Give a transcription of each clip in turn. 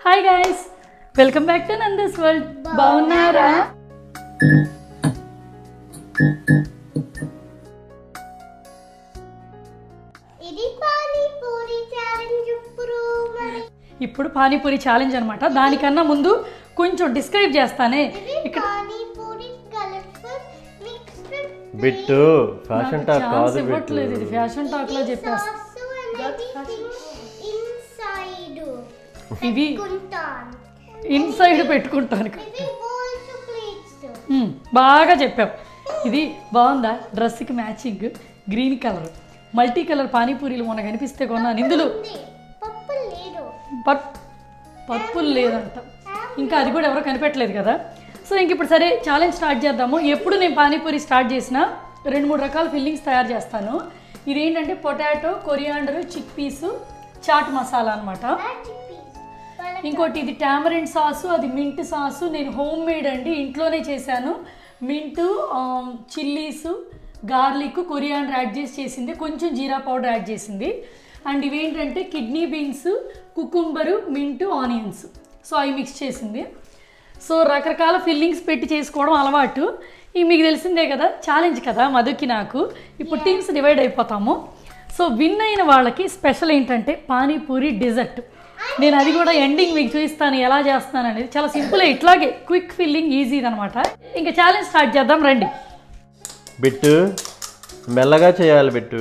Hi guys welcome back to Nanda's world బాగున్నారా ఇది panipuri challenge ఇప్పుడు మరి ఇప్పుడు పానీపూరి ఛాలెంజ్ అనమాట దానికన్నా ముందు కొంచెం డిస్క్రైబ్ చేస్తానే ఇది panipuri colourful mixed Bittu fashion talk chance కాదు బిట్టు ఇవ్వట్లేదు ఇది ఫ్యాషన్ టాక్ లో చెప్పేస్తా సాస్ and everything inside ఇవి కుంటాన్ ఇన్సైడ్ పెట్టుకుంటాను ఇవి బౌల్స్ ప్లేట్స్ మ్మ్, బాగా చెప్పావు ఇది బాగుందా డ్రెస్కి matching green colour multi colour పానీపూరీలు మొన్న కనిపిస్తే కొన్నాను ఇందులో ఉంది పప్పు లేదు పట్ పర్పుల్ లేదంట ఇంకా అది కూడా ఎవరో కనిపెట్టలేదు కదా సో ఇంక ఇప్పుడు సరే ఛాలెంజ్ స్టార్ట్ చేద్దాము ఎప్పుడు నేను పానీపూరి స్టార్ట్ చేసినా రెండు మూడు రకాల ఫిల్లింగ్స్ తయారు చేస్తాను ఇది ఏంటంటే potato coriander chickpeas chaat masala అనమాట ఇంకోటి ఇది టామరిన్ సాసు అది మింట్ సాసు నేను హోమ్ మేడ్ అండి ఇంట్లోనే చేశాను mint chillies garlic coriander add చేసి చేసింది కొంచెం జీరా పౌడర్ యాడ్ చేసింది అండ్ ఇవేంటంటే kidney beans cucumber mint onions so అవి మిక్స్ చేసింది సో రకరకాల ఫిల్లింగ్స్ పెట్టి చేసుకోవడం అలవాటు ఇవి మీకు తెలిసిందే కదా ఛాలెంజ్ కదా మధుకి నాకు ఇప్పుడు టీమ్స్ డివైడ్ అయిపోతాము సో విన్ అయిన వాళ్ళకి స్పెషల్ ఏంటంటే పానీపూరి డెజర్ట్ నేను అది కూడా ఎండింగ్ మీకు చూపిస్తాను ఎలా చేస్తాను అనేది చాలా సింపుల్ ఇట్లాగే క్విక్ ఫిల్లింగ్ ఈజీ అనమాట ఇంకా ఛాలెంజ్ స్టార్ట్ చేద్దాం రండి బిట్టు మెల్లగా చేయాలి బిట్టు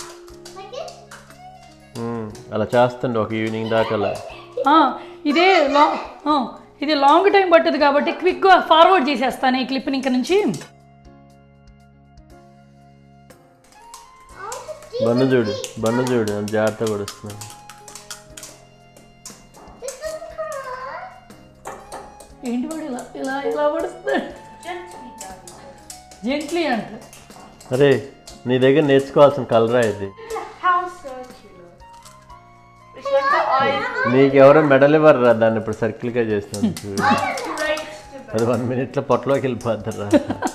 మ్మ్. అలా చేస్తుండే ఒక ఈవినింగ్ దాకా అలా ఆ, ఇదే లాంగ్ ఇది లాంగ్ టైం పట్టదు కాబట్టి క్విక్గా ఫార్వర్డ్ చేసేస్తాను ఈ క్లిప్ని ఇంకా నుంచి బన్ను చూడు బన్ను చూడు అంత జాగ్రత్తగా పడుస్తున్నాను ఏంటి వాడు ఇలా ఇలా ఇలా పడుస్తున్నాడు జెంట్లీ అంట అరే నీ దగ్గర నేర్చుకోవాల్సిన కలరా ఇది How circular? It's like the eyes నీకు ఎవరో మెడల్ ఇవ్వరు దాన్ని ఇప్పుడు సర్కిల్గా చేస్తున్నాను చూడు straight to అది వన్ మినిట్లో పొట్టలోకి వెళ్ళిపోతారా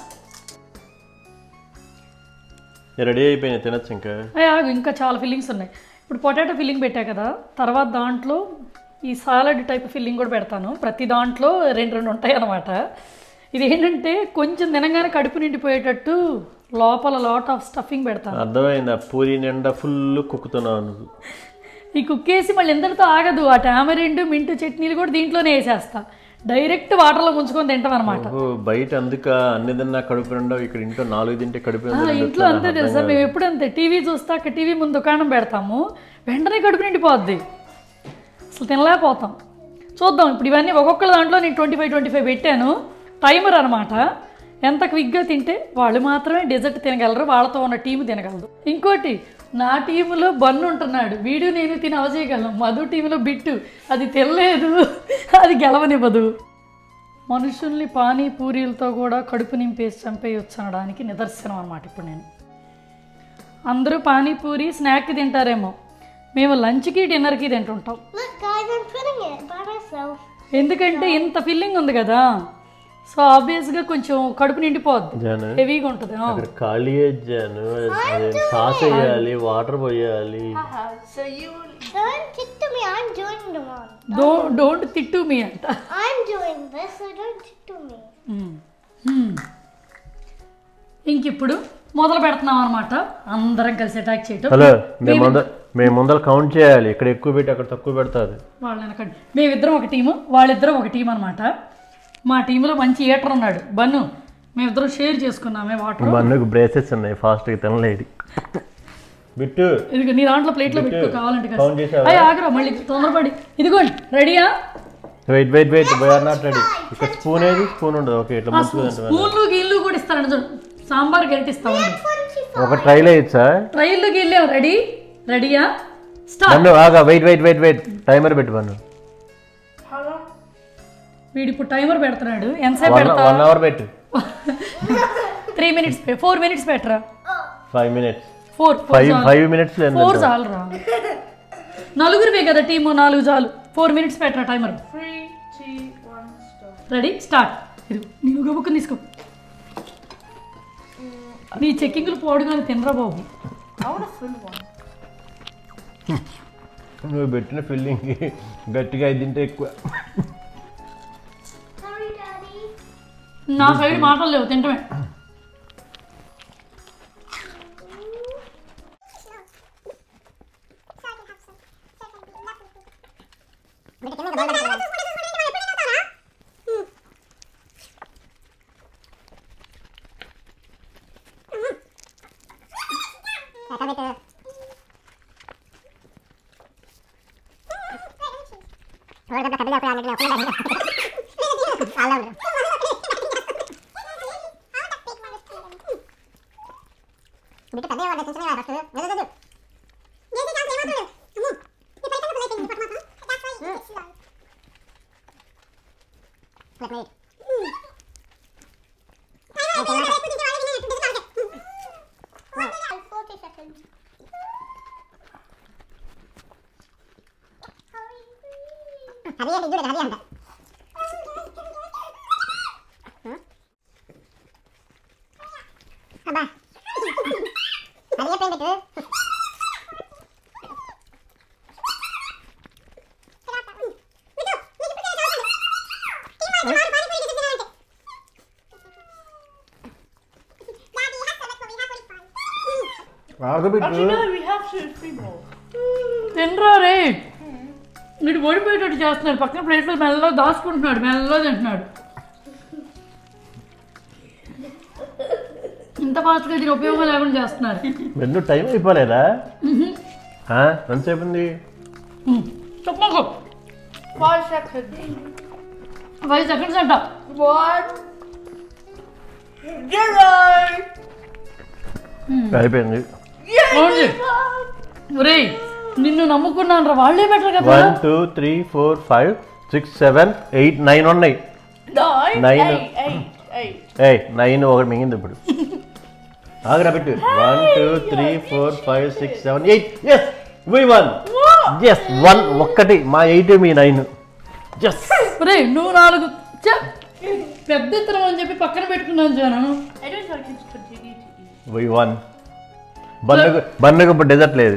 రెడీ అయిపోయినాయి తినచ్చు ఇంకా అయ్య, ఆగు ఇంకా చాలా ఫిల్లింగ్స్ ఉన్నాయి ఇప్పుడు పొటాటో ఫిల్లింగ్ పెట్టా కదా తర్వాత దాంట్లో ఈ సాలడ్ టైప్ ఫిల్లింగ్ కూడా పెడతాను ప్రతి దాంట్లో రెండు రెండు ఉంటాయి అన్నమాట ఇది ఏంటంటే కొంచెం తినగానే కడుపు నిండిపోయేటట్టు లోపల లాట్ ఆఫ్ స్టఫింగ్ పెడతాను అర్థమైంది ఆ పూరి నిండా ఫుల్ కుక్కుతున్నావు నువ్వు ఈ కుక్కేసి మళ్ళీ ఎంతటితో ఆగదు ఆ టామరిండు మింటు చట్నీలు కూడా దీంట్లోనే వేసేస్తా డైరెక్ట్ వాటర్లో ముంచుకొని తింటాం అనమాట ఓ బయట అందుక అన్ని తిన్నా కడుపు నిండవు ఇక్కడ ఇంట్లో నాలుగు తింటే కడుపు నిండా ఆ, ఇంట్లో అంతే తెలుసా మేము ఎప్పుడు అంతే టీవీ చూస్తా అక్కడ టీవీ ముందు దుకాణం పెడతాము వెంటనే కడుపు నిండిపోద్ది అసలు తినలేకపోతాం చూద్దాం ఇప్పుడు ఇవన్నీ ఒక్కొక్కళ్ళ దాంట్లో నేను ట్వంటీ ఫైవ్ ట్వంటీ ఫైవ్ పెట్టాను టైమర్ అనమాట ఎంత క్విక్గా తింటే వాళ్ళు మాత్రమే డెజర్ట్ తినగలరు వాళ్ళతో ఉన్న టీం తినగలదు ఇంకోటి నా టీంలో బన్ను ఉంటున్నాడు వీడు నేను తిని అవజేయగలను మధు టీంలో బిట్టు అది తినలేదు అది గెలవనివ్వదు మనుషుల్ని పానీపూరీలతో కూడా కడుపు నింపేసి చంపేయొచ్చు అనడానికి నిదర్శనం అనమాట ఇప్పుడు నేను అందరూ పానీపూరి స్నాక్కి తింటారేమో మేము లంచ్కి డిన్నర్కి తింటుంటాం Look guys, I'm putting it by myself. ఎందుకంటే ఇంత ఫిల్లింగ్ ఉంది కదా సో ఆబ్వియస్గా కొంచెం కడుపు నిండిపోద్ది జాను హెవీగా ఉంటుంది ఆ. అక్కడ ఖాళీ జాను అదే సాస్ వేయాలి వాటర్ పోయాలి Haha, so you Don't tick to me, I'm doing the one. Do don't తిట్టు మీ అంట I'm doing this, so don't tick to me. మ్మ్. మ్మ్. ఇంక ఇప్పుడు మొదలు పెడుతున్నాం అనమాట అందరం కలిసి అటాక్ చేయటం హలో మేము ముందర మేము ముందర కౌంట్ చేయాలి ఇక్కడ ఎక్కువ పెట్టి అక్కడ తక్కువ పెడతారు వాళ్ళ వెనకండి మేమిద్దరం ఒక టీము వాళ్ళిద్దరం ఒక టీం అనమాట మా టీంలో మంచి ఈటర్ ఉన్నాడు బన్ను మేమిద్దరం షేర్ చేసుకున్నామే వాటర్ మన్నుకు బ్రేసెస్ ఉన్నాయి ఫాస్ట్గా తినలేడు బిట్టు ఇదిగో నీ దాంట్లో ప్లేట్లో పెట్టుకో కావాలంటే కాస్త. కౌంట్ చేసావా? అయ్యి ఆగరా మళ్ళీ తొందరపడి ఇదిగోండి రెడీయా wait wait wait or not ready ఇక్కడ స్పూన్ ఏది స్పూన్ ఉండదు ఓకే ఇట్లా ముంచుకుంటే స్పూన్లు గీళ్ళు కూడా ఇస్తారండి చూడు సాంబార్ గరిటిస్తాం ఒక ట్రైల్ వేయచ్చా ట్రైల్లో గీళ్ళాం రెడీ రెడీయా స్టార్ట్ నన్ను ఆగా wait wait wait wait timer పెట్టు మన్ను how long? వీడు ఇప్పుడు టైమర్ పెడుతున్నాడు ఎంతసేపు వన్ పెడతా వన్ అవర్ పెట్టు త్రీ మినిట్స్ ఫోర్ మినిట్స్ పెట్టరా five minutes four five five minutes four చాలు రా నలుగురివే కదా టీము నాలుగు చాలు ఫోర్ మినిట్స్ పెట్టరా timer Three, two, one, stop. Ready start ఇది నేను గబుక్కుని తీసుకో నీ చెక్కింగ్లు పోడుగాని తినరా బాబు I want a full one. నువ్వు పెట్టిన ఫిల్లింగ్కి గట్టిగా ఇది తింటే ఎక్కువ Sorry, Daddy. నా సైడ్ మాటలు లేవు తింటమే Forty seconds. ఆగబెట్టు Actually, no, we have two, three more. తినరా రే వీడు ఓడిపోయేటట్టు చేస్తున్నాడు పక్కన ప్లేట్లో మెల్లగా దాచుకుంటున్నాడు మెల్లగా తింటున్నాడు ఇంత ఫాస్ట్గా దీని ఉపయోగం లేకుండా చేస్తున్నారు రెండు టైం అయిపోలేదా ఆ, ఎంతసేపు ఉంది చెప్పమాకు Five seconds. ఫైవ్ సెకండ్స్ అంట One. Zero. అయిపోయింది అవును రే నిన్ను నమ్ముకున్నాను రా వాళ్ళే బెటర్ కదా one two three four five six seven eight nine ఉన్నాయి Nine. Nine. Eight. Eight. Eight. ఏయ్ నైన్ ఒకటి మిగింది ఇప్పుడు ఆగరా పెట్టు one two three four five six seven eight S V one S one ఒక్కటి మా ఎయిట్ మీ నైన్ ఎస్ రే నువ్వు నాలుగు చ్చ! పెద్ద ఇత్తనం అని చెప్పి పక్కన పెట్టుకున్నాను జాను I don't think I can continue to eat. V one బన్నకు బన్నకు ఇప్పుడు డెజర్ట్ లేదు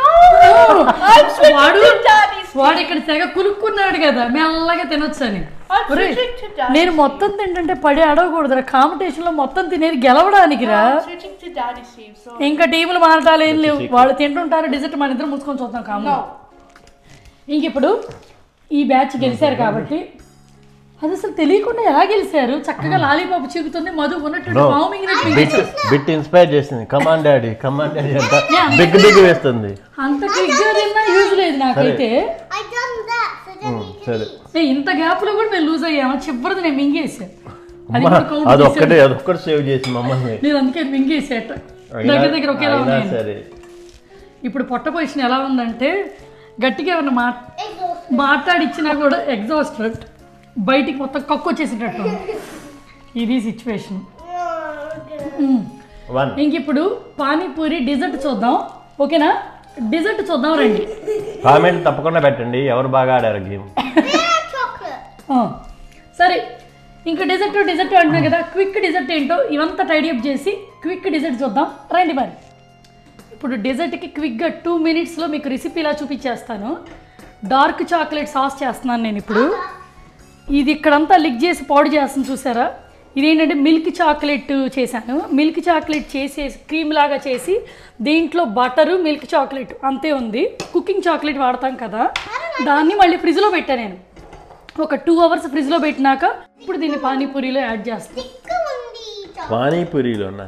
వాడు Daddy's. వాడు ఇక్కడ తెగ కులుక్కున్నాడు కదా మెల్లగా తినొచ్చు అని I'm ఒరే, switching to daddy's. నేను మొత్తం తింటుంటే పడి అడగకూడదురా కాంపిటీషన్ లో మొత్తం తినేది గెలవడానికి రా I'm switching to daddy's team. So ఇంకా టీములు మారటాలు ఏం లేవు వాళ్ళు తింటుంటారు డిజర్ట్ మన ఇద్దరు ముసుకొని చూద్దాం కాము no. ఇంక ఇప్పుడు ఈ బ్యాచ్ గెలిచారు కాబట్టి అది అసలు తెలియకుండా ఎలా గెలిచారు చక్కగా లాలీపాపు చిక్కుతుంది మధు ఉన్నట్టు నో పావు మింగినట్టు బిట్ మింగేశారు. బిట్ ఇన్స్పైర్ చేసింది కమాండ్ డాడీ కమాండ్ డాడీ అంట Yeah. బిగ్ బిగ్ వేస్తుంది అంత క్విక్గా తిన్నా యూజ్ లేదు నాకైతే I done that, so then you can సరే eat. ఏ, ఇంత గ్యాప్ లో కూడా మేము లూజ్ అయ్యాము చివరిది నేను మింగేసా అది అమ్మా, కూడా count అది చేశాను. ఒక్కటే అది ఒక్కటి సేవ్ చేసి మమ్మల్ని నేను అందుకే మింగేసేట అయినా- దగ్గర దగ్గర ఒకేలా అయినా ఉన్నాయి సరే ఇప్పుడు పొట్ట పొజిషన్ ఎలా ఉందంటే గట్టిగా ఏమన్నా మా Exhausted. మాట్లాడిచ్చినా కూడా ఎగ్జాస్టెడ్ బయటికి మొత్తం కక్కు వచ్చేసేటట్టు ఉంది. ఇది సిచ్యువేషన్ No, good. వన్ ఇంక ఇప్పుడు పానీపూరి డిజర్ట్ చూద్దాం ఓకేనా డిజర్ట్ చూద్దాం రండి కామెంట్ తప్పకుండా పెట్టండి ఎవరు బాగా ఆడారు గేమ్ Yeah, chocolate. ఆ, సరే ఇంకా డిజర్ట్ డిజర్ట్ అంటున్నాం కదా క్విక్ డిజర్ట్ ఏంటో ఇవంతా టైడియప్ చేసి క్విక్ డిజర్ట్ చూద్దాం రండి మరి ఇప్పుడు డిజర్ట్కి క్విక్గా టూ మినిట్స్లో మీకు రెసిపీ ఇలా చూపించేస్తాను డార్క్ చాక్లెట్ సాస్ చేస్తున్నాను నేను ఇప్పుడు ఇది ఇక్కడంతా లిక్ చేసి పాడు చేస్తాను చూసారా ఇదేంటంటే మిల్క్ చాక్లెట్ చేశాను మిల్క్ చాక్లెట్ చేసేసి క్రీమ్ లాగా చేసి దీంట్లో బటరు మిల్క్ చాక్లెట్ అంతే ఉంది కుకింగ్ చాక్లెట్ వాడతాం కదా దాన్ని మళ్ళీ ఫ్రిడ్జ్లో పెట్టాను నేను ఒక టూ అవర్స్ ఫ్రిడ్జ్లో పెట్టినాక ఇప్పుడు దీన్ని పానీపూరిలో యాడ్ చేస్తాను Thicker one, the chocolate. పానీపూరిలోనా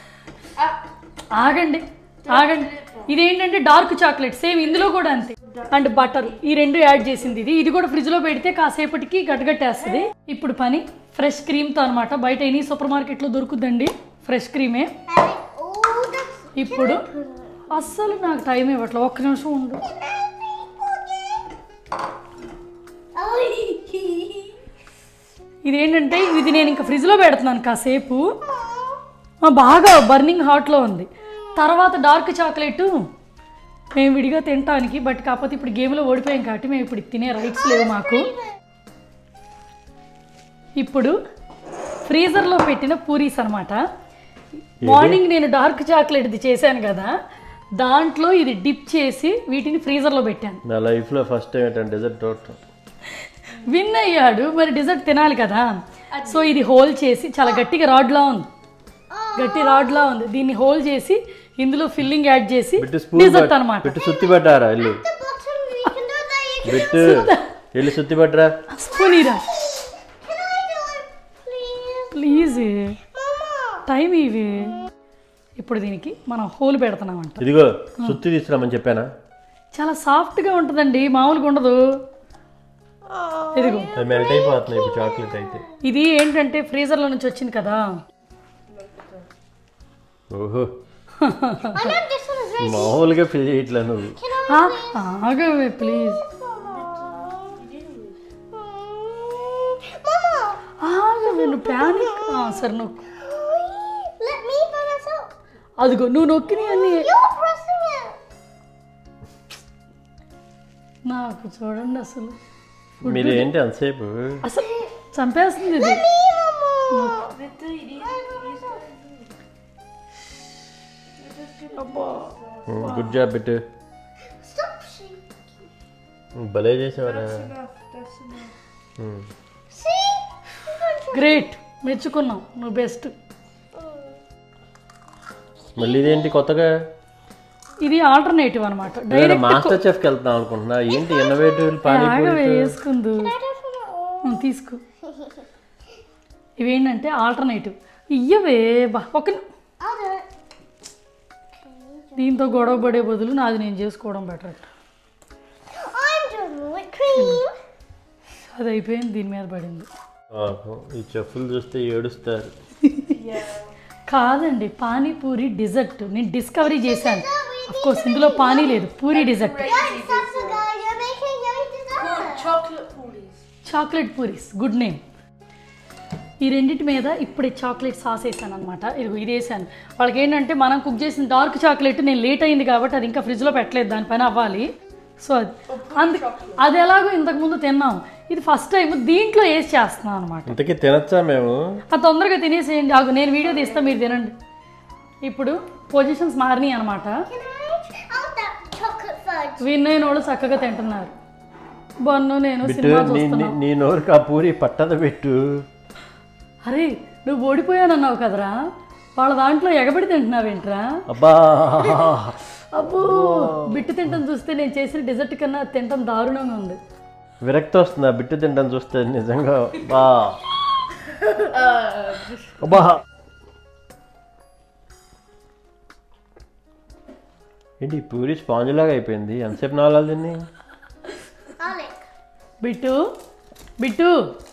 ఆగండి ఆగండి ఇదేంటంటే డార్క్ చాక్లెట్ సేమ్ ఇందులో కూడా అంతే అండ్ బటర్ ఈ రెండు యాడ్ చేసింది ఇది ఇది కూడా ఫ్రిడ్జ్ లో పెడితే కాసేపటికి గట్టగట్టేస్తుంది ఇప్పుడు పని ఫ్రెష్ క్రీమ్తో అనమాట బయట ఎనీ సూపర్ మార్కెట్లో దొరుకుద్దండి ఫ్రెష్ క్రీమే I like all the ఇప్పుడు అస్సలు నాకు టైం ఇవ్వట్లే ఒక్క నిమిషం ఉండు Oh, ఇదేంటంటే ఇది నేను ఇంకా ఫ్రిడ్జ్లో పెడుతున్నాను కాసేపు ఆ, బాగా బర్నింగ్ హాట్లో ఉంది తర్వాత డార్క్ చాక్లెట్ మేము విడిగా తినటానికి బట్ కాకపోతే ఇప్పుడు గేమ్లో ఓడిపోయాం కాబట్టి మేము ఇప్పుడు తినే రైట్స్ లేవు మాకు ఇప్పుడు ఫ్రీజర్లో పెట్టిన పూరీస్ అనమాట మార్నింగ్ నేను డార్క్ చాక్లెట్ది చేశాను కదా దాంట్లో ఇది డిప్ చేసి వీటిని ఫ్రీజర్లో పెట్టాను నా లైఫ్లో ఫస్ట్ టైం ఏంటంటే డెజర్ట్ చూడటం విన్ అయ్యాడు మరి డిజర్ట్ తినాలి కదా సో ఇది హోల్ చేసి చాలా గట్టిగా రాడ్లా ఉంది గట్టి రాడ్లా ఉంది దీన్ని హోల్ చేసి ఇందులో ఫిల్లింగ్ యాడ్ చేసి బిట్టు స్పూన్ డిజర్ట్ అనమాట బిట్టు సుత్తి పట్టారా వెళ్ళి The bottom, you can do that. You can. Bittu వెళ్ళి సుత్తి పట్టరా స్పూన్ ఇరా Can I do it, please? Please Mama. Time ఇవి ఇప్పుడు దీనికి మనం హోల్ పెడుతున్నామంట ఇదిగో సుత్తి తీసుకురామని చెప్పానా చాలా సాఫ్ట్గా ఉంటుందండి మామూలుగా ఉండదు ఇదిగో అది మెల్ట్ అయిపోతుంది ఇప్పుడు చాక్లెట్ అయితే ఇది ఏంటంటే ఫ్రీజర్లో నుంచి వచ్చింది కదా ఓహో I know this one is ready. మామూలుగా ఫిల్ చేయట్లే నువ్వు ఆ, ఆగవే ప్లీజ్ Mama. ఆగవే నువ్వు ప్యానిక్ సరే నువ్వు Let me by myself. అదిగో నువ్వు నొక్కిని అన్ని You're pressing it. నాకు చూడండి అసలు మీరు ఏంటి అంతసేపు అసలు చంపేస్తుంది ఇది Me, Mama. Bitte, you need అబ్బా good job Bittu Stop shaking. భలే చేసేవారా enough. That's enough. See? Great మెచ్చుకున్నాం నువ్వు బెస్ట్ మళ్ళీ ఇదేంటి కొత్తగా ఇది ఆల్టర్నేటివ్ అనమాట నేను డైరెక్ట్ మాస్టర్ చెఫ్కి వెళ్తాం అనుకుంటున్నా ఏంటి ఇన్నోవేటివ్ ఆగవే పానీపూరి వేసుకుందు I don't know. ఉం, తీసుకో ఇవేంటంటే ఆల్టర్నేటివ్ ఇయ్యవే బా ఒక I'll do it. దీంతో గొడవ పడే బదులు నాది నేను చేసుకోవడం better I'm doing whipped cream. అది అయిపోయింది దీని మీద పడింది పాపం, ఈ చెఫ్లు చూస్తే ఏడుస్తారు కాదండి పానీపూరి డిజర్ట్ నేను డిస్కవరీ చేశాను కోర్స్ ఇందులో పానీ లేదు puri dessert Yes, that's the guy. You're making yummy dessert. Chocolate poolies. Chocolate puris good name ఈ రెండింటి మీద ఇప్పుడే చాక్లెట్ సాస్ వేసాను అనమాట ఇది ఇది వేసాను వాళ్ళకి ఏంటంటే మనం కుక్ చేసిన డార్క్ చాక్లెట్ నేను లేట్ అయింది కాబట్టి అది ఇంకా ఫ్రిడ్జ్లో పెట్టలేదు దానిపైన అవ్వాలి సో అది అందు అది ఎలాగో ఇంతకుముందు తిన్నాం ఇది ఫస్ట్ టైం దీంట్లో వేసి చేస్తున్నాం అనమాట ఇంతకీ తినచ్చా మేము అది తొందరగా తినేసేయండి ఆగు నేను వీడియో తీస్తా మీరు తినండి ఇప్పుడు పొజిషన్స్ మారినాయి అనమాట Can I? I'll that chocolate fudge. విన్నైన వాళ్ళు చక్కగా తింటున్నారు బన్ను నేను బిట్టు సినిమా నీ చూస్తున్నా నీ- నీ నోరుకి ఆ పూరి పట్టద పెట్టు అరే నువ్వు ఓడిపోయానన్నావు కదరా వాళ్ళ దాంట్లో ఎగబడి తింటున్నావేంట్రా అబ్బా అబ్బో బిట్టు తింటం చూస్తే నేను చేసిన డిజర్ట్ కన్నా అది తింటం దారుణంగా ఉంది విరక్తి వస్తుంది ఆ బిట్టు తింటాను చూస్తే నిజంగా బా అబ్బా ఏంటి ఈ పూరి స్పాంజ్ లాగా అయిపోయింది ఎంతసేపు నాలాలు తిని I'll lick. బిట్టు బిట్టు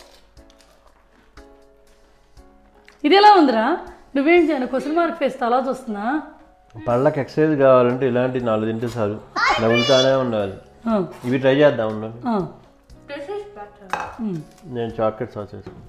ఇది ఎలా ఉందిరా నువ్వేం చేయను క్వశ్చన్ మార్క్ ఫేస్ అలా చూస్తున్నా పళ్ళకి ఎక్సర్సైజ్ కావాలంటే ఇలాంటి నాలుగు తింటే చాలు నవ్వులుతానే ఉండాలి ఆ, ఇవి ట్రై చేద్దాం ఉండండి ఆ, This is better. ఉమ్. నేను చాక్లెట్ సాస్ వేసుకుంటాను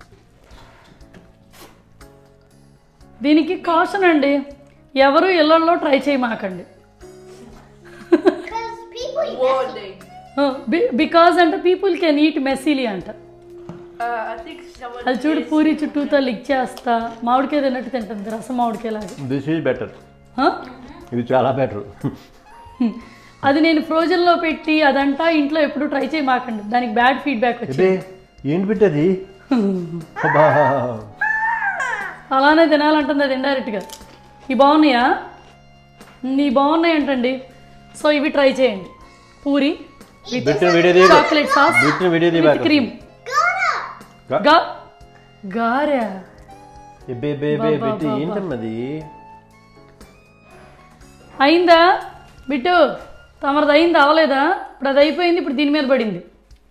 దీనికి కాషన్ అండి ఎవరు ఇళ్లలో ట్రై చేయమాకండి Because people eat messy. Warning. Because అంటే పీపుల్ కెన్ ఈట్ మెస్సీలీ అంట Uh, I think someone. అది చూడు పూరి చుట్టూతో లిక్ చేస్తా మామిడికాయ తిన్నట్టు తింటుంది రసం మామిడికాయ లాగా దిస్ ఈజ్ బెటర్ ఆ? ఇది చాలా బెటర్ అది నేను ఫ్రోజన్లో పెట్టి అదంటా ఇంట్లో ఎప్పుడు ట్రై చేయమాకండి దానికి బ్యాడ్ ఫీడ్బ్యాక్ వచ్చింది ఇదే ఏంటి పెట్టది అబ్బా అలానే తినాలంటుంది అది ఇండైరెక్ట్గా ఇవి బాగున్నాయా నీ బాగున్నాయి అంటండి సో ఇవి ట్రై చేయండి పూరి బిట్టిన వీడియో తీయకు. చాక్లెట్ సాస్ బిట్టిన వీడియో విత్ తీయబాక. Cream Gotta. గా గారా ఏ బే బే బే బిట్టి ఏంటమ్మది అయిందా బిట్టు తమరిది అయింది అవ్వలేదా ఇప్పుడు అది అయిపోయింది ఇప్పుడు దీని మీద పడింది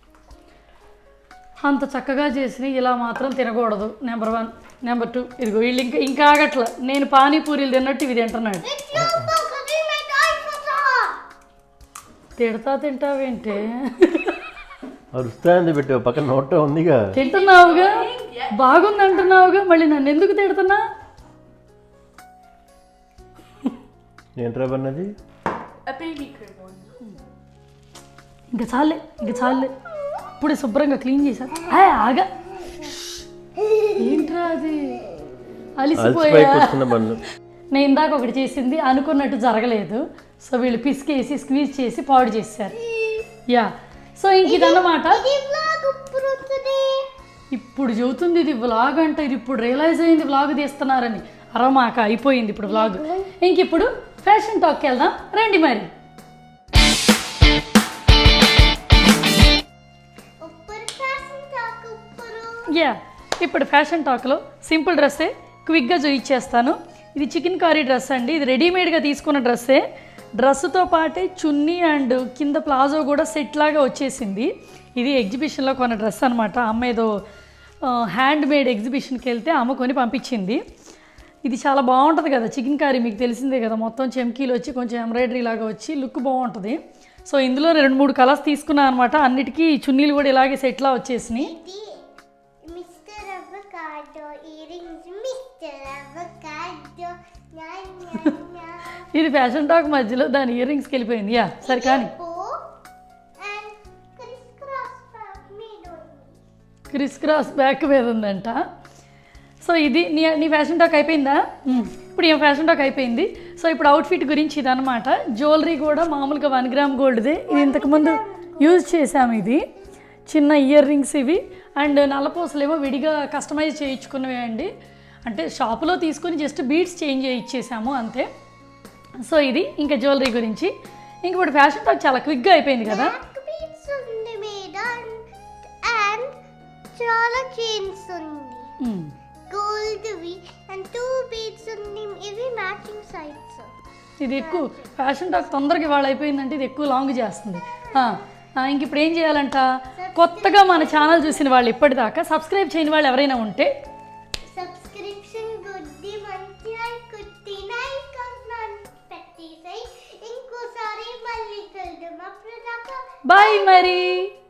అంత చక్కగా చేసి ఇలా మాత్రం తినకూడదు నెంబర్ వన్ నెంబర్ టూ ఇదిగో వీళ్ళు ఇంకా ఇంకా ఆగట్ల నేను పానీపూరీలు తిన్నట్టు ఇది తింటున్నాడు It's your fault because you made the ice water. తిడతా తింటావేంటే అరుస్తాంది బిట్టు పక్కన నోట్లో ఉందిగా తింటున్నావుగా బాగుంది అంటున్నావుగా మళ్ళీ నన్ను ఎందుకు తిడుతున్నా ఏంట్రా పన్నది A baby cream one. ఇంకా చాలే ఇంకా చాలే ఇప్పుడే శుభ్రంగా క్లీన్ చేశా ఆ, ఆగా ఏంట్రా అది అలసిపోయి అలిసిపోయా కూర్చున్న బండు నేను ఇందాక ఒకటి చేసింది అనుకున్నట్టు జరగలేదు సో వీళ్ళు పిసికేసి స్క్వీజ్ చేసి పాడు చేశారు యా సో ఇంక ఇదన్నమాట ఇది vlog ఇప్పుడు వస్తుంది. ఇప్పుడు చెబుతుంది ఇది వ్లాగ్ అంట ఇది ఇప్పుడు రియలైజ్ అయింది వ్లాగ్ తీస్తున్నారని అరమాక అయిపోయింది ఇప్పుడు వ్లాగ్ ఇంక ఇప్పుడు ఫ్యాషన్ టాక్కి వెళ్దాం రండి మరి ఇప్పుడు fashion talk ఇప్పుడు. యా ఇప్పుడు ఫ్యాషన్ టాక్లో సింపుల్ డ్రెస్సే క్విక్గా చూయించేస్తాను ఇది చికెన్ కారీ డ్రెస్ అండి ఇది రెడీమేడ్గా తీసుకున్న డ్రెస్సే డ్రెస్సుతో పాటే చున్నీ అండ్ కింద ప్లాజో కూడా సెట్ లాగా వచ్చేసింది ఇది ఎగ్జిబిషన్లో కొన్న డ్రెస్ అనమాట అమ్మ ఏదో హ్యాండ్ మేడ్ ఎగ్జిబిషన్కి వెళ్తే అమ్మ కొని పంపించింది ఇది చాలా బాగుంటుంది కదా చికెన్ కర్రీ మీకు తెలిసిందే కదా మొత్తం చెమ్కీలు వచ్చి కొంచెం ఎంబ్రాయిడరీ లాగా వచ్చి లుక్ బాగుంటుంది సో ఇందులో రెండు మూడు కలర్స్ తీసుకున్నాను అనమాట అన్నిటికీ చున్నీలు కూడా ఇలాగే సెట్లా వచ్చేసినాయి ఇది mister avocado earrings mister avocado న్యా న్యా న్యా ఇది ఫ్యాషన్ టాక్ మధ్యలో దాని ఇయర్ రింగ్స్కి వెళ్ళిపోయింది యా సరే కానీ అండ్ క్రిస్ క్రాస్ మీద ఉంది క్రిస్ క్రాస్ బ్యాక్ మీద ఉందంట సో ఇది నీ నీ ఫ్యాషన్ టాక్ అయిపోయిందా మ్మ్. ఇప్పుడు ఏం ఫ్యాషన్ టాక్ అయిపోయింది సో ఇప్పుడు అవుట్ఫిట్ గురించి ఇదనమాట జ్యువెలరీ కూడా మామూలుగా వన్ గ్రామ్ గోల్డ్దే ఇది ఇంతకుముందు యూజ్ చేసాము ఇది చిన్న ఇయర్ రింగ్స్ ఇవి అండ్ నల్లపూసలు ఏమో విడిగా కస్టమైజ్ చేయించుకున్నవి అండి అంటే షాపులో తీసుకొని జస్ట్ బీడ్స్ చేంజ్ చేయించేసాము అంతే సో ఇది ఇంకా జ్యువెలరీ గురించి ఇంక ఇప్పుడు ఫ్యాషన్ టాక్ చాలా క్విక్గా అయిపోయింది కదా బ్లాక్ బీట్స్ ఉంది మీద అండ్ చాలా చైన్స్ ఉంది మ్మ్. గోల్డ్వి అండ్ టూ బీట్స్ ఉంది ఇవి మ్యాచింగ్ సైడ్స్ ఇది ఎక్కువ ఫ్యాషన్ టాక్ తొందరగా ఇవాళ అయిపోయిందంటే ఇది ఎక్కువ లాంగ్ చేస్తుంది ఆ, ఆ, ఇంక ఇప్పుడు ఏం చేయాలంట కొత్తగా మన ఛానల్ చూసిన వాళ్ళు ఇప్పటిదాకా సబ్స్క్రైబ్ చేయని వాళ్ళు ఎవరైనా ఉంటే సబ్స్క్రిప్షన్ గుద్ది మంచిగా కుట్టి నైకన్ పెట్టేసాయి ఇంకోసారి మళ్ళీ కలుద్దాం అప్పుడు దాకా బాయ్ మరి